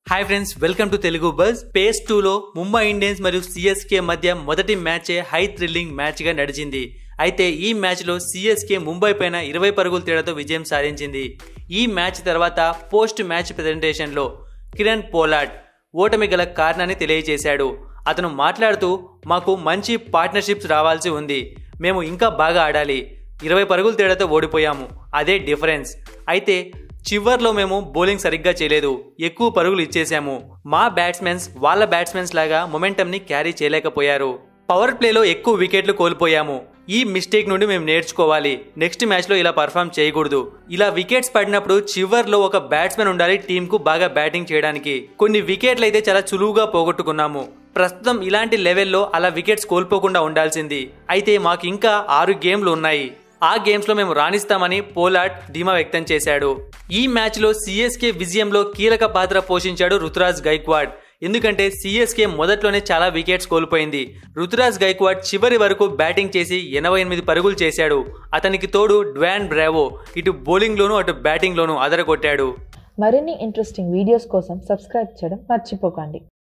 hi friends welcome to Telugu buzz పేస్ టూలో Mumbai Indians మరియు సిఎస్కే మధ్య మొదటి మ్యాచే హై థ్రిల్లింగ్ మ్యాచ్ గా నడిచింది అయితే ఈ మ్యాచ్ లో సిఎస్కే ముంబై పైన ఇరవై పరుగుల తేడాతో విజయం సాధించింది ఈ మ్యాచ్ తర్వాత పోస్ట్ మ్యాచ్ ప్రెజెంటేషన్ లో కిరణ్ పోలాడ్ ఓటమి గల కారణాన్ని తెలియజేశాడు అతను మాట్లాడుతూ మాకు మంచి పార్ట్నర్షిప్స్ రావాల్సి ఉంది మేము ఇంకా బాగా ఆడాలి ఇరవై పరుగుల తేడాతో ఓడిపోయాము అదే డిఫరెన్స్ అయితే చివర్లో మేము బౌలింగ్ సరిగ్గా చేయలేదు ఎక్కువ పరుగులు ఇచ్చేశాము మా బ్యాట్స్మెన్స్ వాళ్ళ బ్యాట్స్మెన్స్ లాగా మొమెంటంని క్యారీ చేయలేకపోయారు పవర్ ప్లేలో ఎక్కువ వికెట్లు కోల్పోయాము ఈ మిస్టేక్ నుండి మేము నేర్చుకోవాలి నెక్స్ట్ మ్యాచ్లో ఇలా పర్ఫామ్ చేయకూడదు ఇలా వికెట్స్ పడినప్పుడు చివర్లో ఒక బ్యాట్స్మెన్ ఉండాలి టీంకు బాగా బ్యాటింగ్ చేయడానికి కొన్ని వికెట్లు అయితే చాలా చులువుగా పోగొట్టుకున్నాము ప్రస్తుతం ఇలాంటి లెవెల్లో అలా వికెట్స్ కోల్పోకుండా ఉండాల్సింది అయితే మాకు ఇంకా ఆరు గేమ్లు ఉన్నాయి ఆ గేమ్స్ లో మేము రాణిస్తామని పోలాట్ ధీమా వ్యక్తం చేశాడు ఈ మ్యాచ్ లో సిఎస్కే విజయంలో కీలక పాత్ర పోషించాడు రుతురాజ్ గైక్వాడ్ ఎందుకంటే సిఎస్కే మొదట్లోనే చాలా వికెట్స్ కోల్పోయింది రుతురాజ్ గైక్వాడ్ చివరి వరకు బ్యాటింగ్ చేసి ఎనభై ఎనిమిది పరుగులు చేశాడు అతనికి తోడు డ్వాన్ బ్రావో ఇటు బౌలింగ్లోనూ అటు బ్యాటింగ్లోనూ అదరగొట్టాడు మరిన్ని ఇంట్రెస్టింగ్ వీడియోస్ కోసం సబ్స్క్రైబ్ చేయడం మర్చిపోకండి